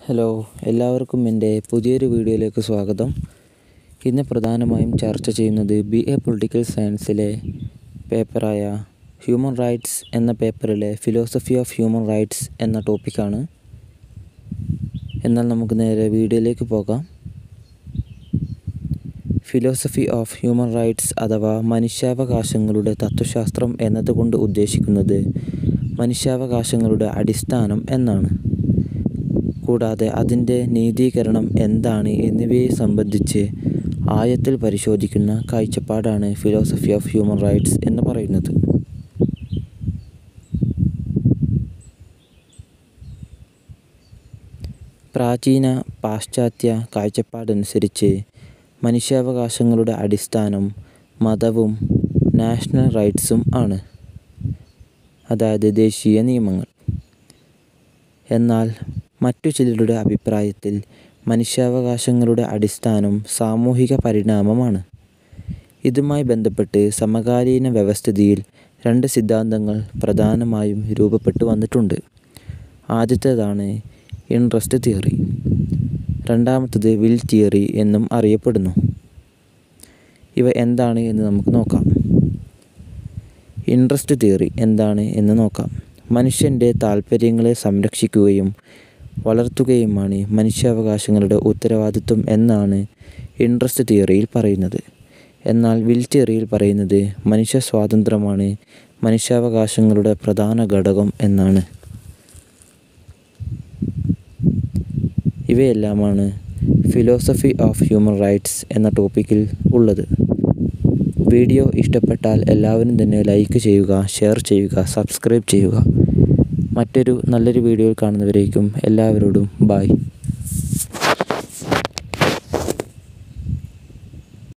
hello എല്ലാവർക്കും എൻ്റെ പുതിയൊരു വീഡിയോയിലേക്ക് സ്വാഗതം ഇന്ന് പ്രധാനമായും ചർച്ച ചെയ്യുന്നത് ബി എ പൊളിറ്റിക്കൽ സയൻസിലെ പേപ്പറായ ഹ്യൂമൻ റൈറ്റ്സ് എന്ന പേപ്പറിലെ ഫിലോസഫി ഓഫ് ഹ്യൂമൻ റൈറ്റ്സ് എന്ന ടോപ്പിക്കാണ് എന്നാൽ നമുക്ക് നേരെ വീഡിയോയിലേക്ക് പോകാം ഫിലോസഫി ഓഫ് ഹ്യൂമൻ റൈറ്റ്സ് അഥവാ മനുഷ്യാവകാശങ്ങളുടെ തത്വശാസ്ത്രം എന്നതുകൊണ്ട് ഉദ്ദേശിക്കുന്നത് മനുഷ്യാവകാശങ്ങളുടെ അടിസ്ഥാനം എന്നാണ് കൂടാതെ അതിൻ്റെ നീതീകരണം എന്താണ് എന്നിവയെ സംബന്ധിച്ച് ആയത്തിൽ പരിശോധിക്കുന്ന കാഴ്ചപ്പാടാണ് ഫിലോസഫി ഓഫ് ഹ്യൂമൻ റൈറ്റ്സ് എന്ന് പറയുന്നത് പ്രാചീന പാശ്ചാത്യ കാഴ്ചപ്പാടനുസരിച്ച് മനുഷ്യാവകാശങ്ങളുടെ അടിസ്ഥാനം മതവും നാഷണൽ റൈറ്റ്സും ആണ് അതായത് ദേശീയ നിയമങ്ങൾ എന്നാൽ മറ്റു ചിലരുടെ അഭിപ്രായത്തിൽ മനുഷ്യാവകാശങ്ങളുടെ അടിസ്ഥാനം സാമൂഹിക പരിണാമമാണ് ഇതുമായി ബന്ധപ്പെട്ട് സമകാലീന വ്യവസ്ഥിതിയിൽ രണ്ട് സിദ്ധാന്തങ്ങൾ പ്രധാനമായും രൂപപ്പെട്ടു വന്നിട്ടുണ്ട് ആദ്യത്തേതാണ് ഇൻട്രസ്റ്റ് തിയറി രണ്ടാമത്തത് വിൽ തിയറി എന്നും അറിയപ്പെടുന്നു ഇവ എന്താണ് എന്ന് നമുക്ക് നോക്കാം ഇൻട്രസ്റ്റ് തിയറി എന്താണ് എന്ന് നോക്കാം മനുഷ്യൻ്റെ താൽപ്പര്യങ്ങളെ സംരക്ഷിക്കുകയും വളർത്തുകയുമാണ് മനുഷ്യാവകാശങ്ങളുടെ ഉത്തരവാദിത്വം എന്നാണ് ഇൻട്രസ്റ്റ് തിയറിയിൽ പറയുന്നത് എന്നാൽ വിൽ തിയറിയിൽ പറയുന്നത് മനുഷ്യ സ്വാതന്ത്ര്യമാണ് മനുഷ്യാവകാശങ്ങളുടെ പ്രധാന ഘടകം എന്നാണ് ഇവയെല്ലാമാണ് ഫിലോസഫി ഓഫ് ഹ്യൂമൻ റൈറ്റ്സ് എന്ന ടോപ്പിക്കിൽ ഉള്ളത് വീഡിയോ ഇഷ്ടപ്പെട്ടാൽ എല്ലാവരും തന്നെ ലൈക്ക് ചെയ്യുക ഷെയർ ചെയ്യുക സബ്സ്ക്രൈബ് ചെയ്യുക മറ്റൊരു നല്ലൊരു വീഡിയോയിൽ കാണുന്നവരേക്കും എല്ലാവരോടും ബായ്